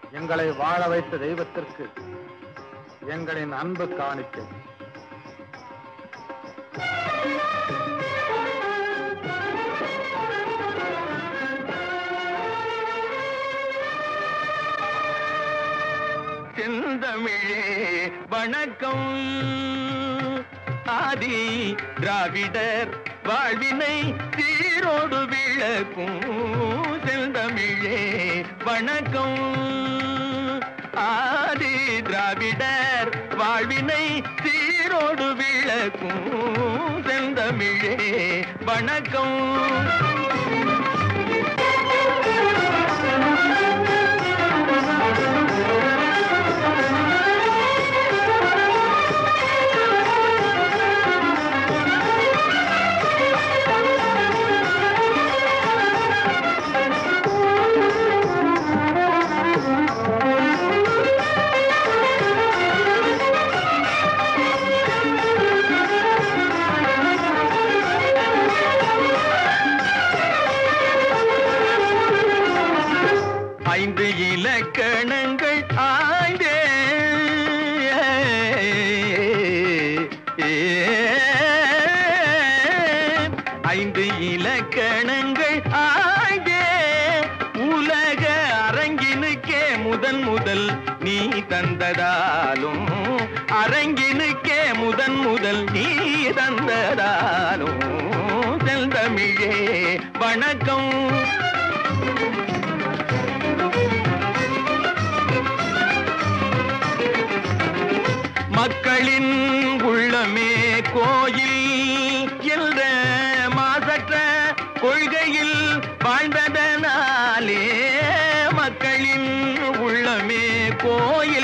எங்களை வாழ வைத்த தெய்வத்திற்கு எங்களின் அன்பு காணிக்கை செந்தமிழே வணக்கம் ஆதி திராவிடர் வாழ்வினை சீரோடு விளக்கும் செந்தமிழே வணக்கம் ஆதி திராவிடர் வாழ்வினை சீரோடு விளக்கும் செந்தமிழே வணக்கம் ஐந்து இலக்கணங்கள் ஆய்ந்தே ஐந்து இலக்கணங்கள் ஆய்ந்தே உலக அரங்கினுக்கே முதன் முதல் நீ தந்ததாலும் அரங்கினுக்கே முதன் முதல் நீ தந்ததாலும் செந்தமிழே வணக்கம் மக்களின் உள்ளமே கோயில் என்ற மாசற்ற கொள்கையில் வாழ்ந்ததனாலே மக்களின் உள்ளமே கோயில்